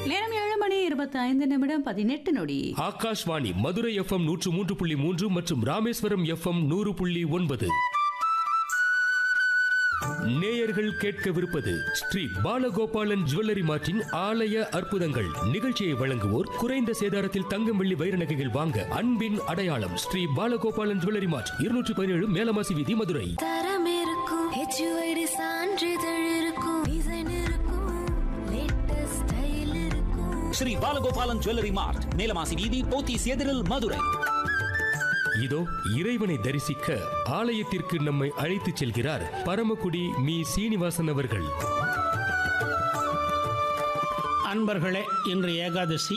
நேரம் ஏழு மணி இருபத்தி ஐந்து நிமிடம் பதினெட்டு நொடி ஆகாஷ்வாணி மதுரை எஃப்எம் நூற்று மூன்று புள்ளி மூன்று மற்றும் ராமேஸ்வரம் எஃப்எம் நூறு புள்ளி ஒன்பது நேயர்கள் கேட்கவிருப்பது ஸ்ரீ பாலகோபாலன் ஜுவல்லரி மார்ட்டின் ஆலய அற்புதங்கள் நிகழ்ச்சியை வழங்குவோர் குறைந்த சேதாரத்தில் தங்கம் வெள்ளி வைர நகைகள் வாங்க அன்பின் அடையாளம் ஸ்ரீ பாலகோபாலன் ஜுவல்லரி மார்ட் இருநூற்றி பதினேழு மேலமாசி வீதி மதுரை தரம் இருக்கும் ஹெச்யூஐடி சான்றிதழ் இருக்கும் டிசைன் இருக்கும் லேட்டஸ்ட் ஸ்டைல் இருக்கும் ஸ்ரீ பாலகோபாலன் ஜுவல்லரி மார்ட் மேலமாசி வீதி போத்தீஸ் எதிரில் மதுரை இதோ இறைவனை தரிசிக்க ஆலயத்திற்கு நம்மை அழைத்துச் செல்கிறார் பரமக்குடி மீ சீனிவாசன் அவர்கள் அன்பர்களே இன்று ஏகாதசி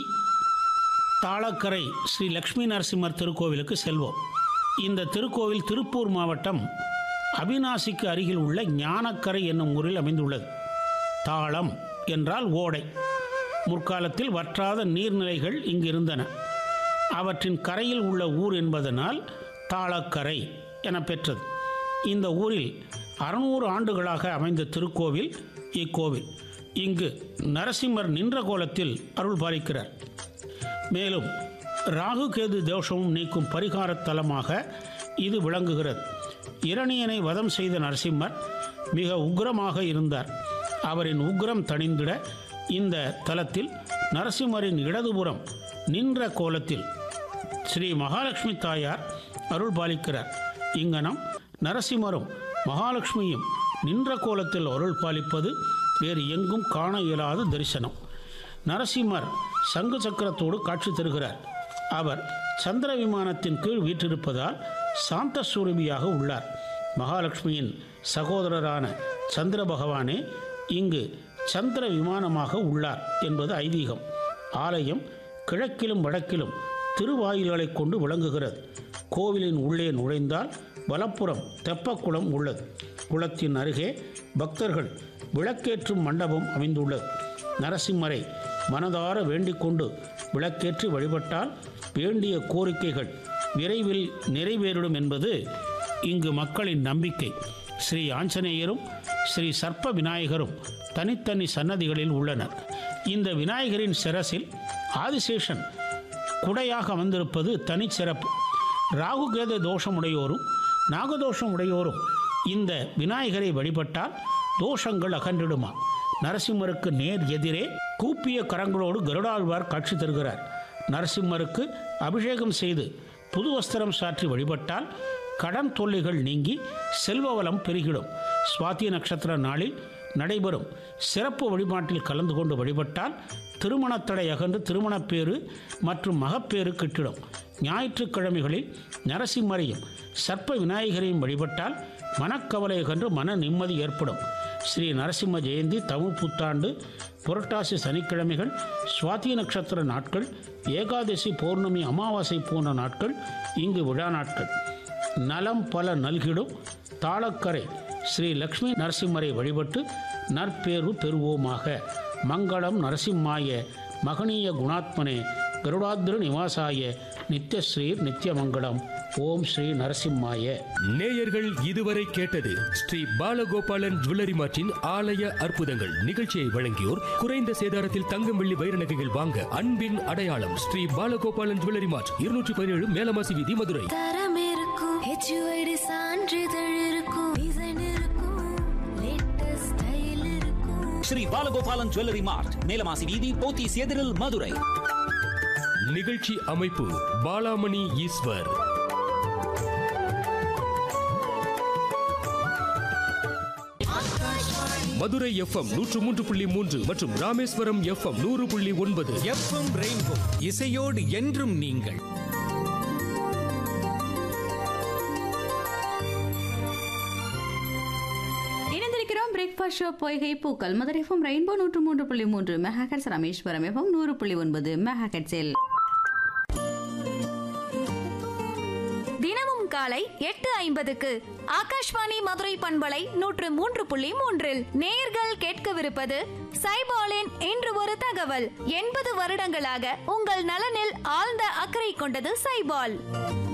தாளக்கரை ஸ்ரீ லக்ஷ்மி நரசிம்மர் திருக்கோவிலுக்கு செல்வோம் இந்த திருக்கோவில் திருப்பூர் மாவட்டம் அவிநாசிக்கு அருகில் உள்ள ஞானக்கரை என்னும் ஊரில் அமைந்துள்ளது தாளம் என்றால் ஓடை முற்காலத்தில் வற்றாத நீர்நிலைகள் இங்கு இருந்தன அவற்றின் கரையில் உள்ள ஊர் என்பதனால் தாளக்கரை என பெற்றது இந்த ஊரில் அறுநூறு ஆண்டுகளாக அமைந்த திருக்கோவில் இக்கோவில் இங்கு நரசிம்மர் நின்ற கோலத்தில் அருள் பாலிக்கிறார் மேலும் ராகு கேது தோஷமும் நீக்கும் பரிகார தலமாக இது விளங்குகிறது இரணியனை வதம் செய்த நரசிம்மர் மிக உக்கிரமாக இருந்தார் அவரின் உக்கிரம் தணிந்திட இந்த தலத்தில் நரசிம்மரின் இடதுபுறம் நின்ற கோலத்தில் ஸ்ரீ மகாலட்சுமி தாயார் அருள் பாலிக்கிறார் இங்கனம் நரசிம்மரும் மகாலட்சுமியும் நின்ற கோலத்தில் அருள் பாலிப்பது வேறு எங்கும் காண இயலாத தரிசனம் நரசிம்மர் சங்கு சக்கரத்தோடு காட்சி தருகிறார் அவர் சந்திர விமானத்தின் கீழ் வீற்றிருப்பதால் சாந்த சூரபியாக உள்ளார் மகாலட்சுமியின் சகோதரரான சந்திர பகவானே இங்கு சந்திர விமானமாக உள்ளார் என்பது ஐதீகம் ஆலயம் கிழக்கிலும் வடக்கிலும் திருவாயில்களை கொண்டு விளங்குகிறது கோவிலின் உள்ளே நுழைந்தால் வலப்புறம் தெப்பக்குளம் உள்ளது குளத்தின் அருகே பக்தர்கள் விளக்கேற்றும் மண்டபம் அமைந்துள்ளது நரசிம்மரை மனதார வேண்டிக் கொண்டு விளக்கேற்றி வழிபட்டால் வேண்டிய கோரிக்கைகள் விரைவில் நிறைவேறிடும் என்பது இங்கு மக்களின் நம்பிக்கை ஸ்ரீ ஆஞ்சநேயரும் ஸ்ரீ சர்ப்ப விநாயகரும் தனித்தனி சன்னதிகளில் உள்ளனர் இந்த விநாயகரின் சிரசில் ஆதிசேஷன் குடையாக அமர்ந்திருப்பது தனிச்சிறப்பு ராகுகேத தோஷமுடையோரும் நாகதோஷம் உடையோரும் இந்த விநாயகரை வழிபட்டால் தோஷங்கள் அகன்றிடுமா நரசிம்மருக்கு நேர் எதிரே கூப்பிய கரங்களோடு கருடாழ்வார் காட்சி தருகிறார் நரசிம்மருக்கு அபிஷேகம் செய்து புது வஸ்திரம் சாற்றி வழிபட்டால் கடன் தொல்லைகள் நீங்கி செல்வ வளம் பெருகிடும் சுவாதி நட்சத்திர நாளில் நடைபெறும் சிறப்பு வழிபாட்டில் கலந்து கொண்டு வழிபட்டால் திருமணத்தடை அகன்று திருமணப்பேறு மற்றும் மகப்பேறு கிட்டிடும் ஞாயிற்றுக்கிழமைகளில் நரசிம்மரையும் சர்ப்ப விநாயகரையும் வழிபட்டால் மனக்கவலை அகன்று மன நிம்மதி ஏற்படும் ஸ்ரீ நரசிம்ம ஜெயந்தி தமிழ் புத்தாண்டு புரட்டாசி சனிக்கிழமைகள் சுவாதி நட்சத்திர நாட்கள் ஏகாதசி பௌர்ணமி அமாவாசை போன்ற நாட்கள் இங்கு விழா நாட்கள் நலம் பல நல்கிடும் தாளக்கரை ஸ்ரீ லக்ஷ்மி நரசிம்மரை வழிபட்டு நற்பேறு பெறுவோமாக மங்களம் நரசிம்மாய மகனீய குணாத்மனே கருடாத்ர நிவாசாய நித்யஸ்ரீர் நித்யமங்கலம் ஓம் ஸ்ரீ நரசிம்மாய நேயர்கள் இதுவரை கேட்டது ஸ்ரீ பாலகோபாலன் ஜுவல்லரி மார்ட்டின் ஆலய அற்புதங்கள் நிகழ்ச்சியை வழங்கியோர் குறைந்த சேதாரத்தில் தங்கம் வெள்ளி வைர நகைகள் வாங்க அன்பின் அடையாளம் ஸ்ரீ பாலகோபாலன் ஜுவல்லரி மார்ட் இருநூற்றி பதினேழு மேலமாசி வீதி மதுரை தரம் இருக்கும் ஹெச்யூஐடி சான்றிதழ் இருக்கும் டிசைன் இருக்கும் லேட்டஸ்ட் ஸ்டைல் இருக்கும் ஸ்ரீ பாலகோபாலன் ஜுவல்லரி மார்ட் மேலமாசி வீதி போத்தீஸ் எதிரில் மதுரை நிகழ்ச்சி அமைப்பு பாலாமணி ஈஸ்வர் மதுரை எஃப்எம் நூற்று மூன்று புள்ளி மூன்று மற்றும் ராமேஸ்வரம் எஃப்எம் நூறு புள்ளி ஒன்பது எஃப்எம் ரெயின்போ இசையோடு என்றும் நீங்கள் இணைந்திருக்கிறோம் பிரேக்ஃபாஸ்ட் ஷோ பொய்கை பூக்கள் மதுரை எஃப்எம் ரெயின்போ நூற்று மூன்று புள்ளி மூன்று மெகாஹெட்ஸ் ராமேஸ்வரம் எஃப்எம் நூறு புள்ளி ஒன்பது மெகாஹெட்ஸில் தினமும் காலை எட்டு ஐம்பதுக்கு ஆகாஷ்வாணி மதுரை பண்பலை நூற்று மூன்று புள்ளி மூன்றில் நேயர்கள் கேட்கவிருப்பது சைபாலின் இன்று ஒரு தகவல் எண்பது வருடங்களாக உங்கள் நலனில் ஆழ்ந்த அக்கறை கொண்டது சைபால்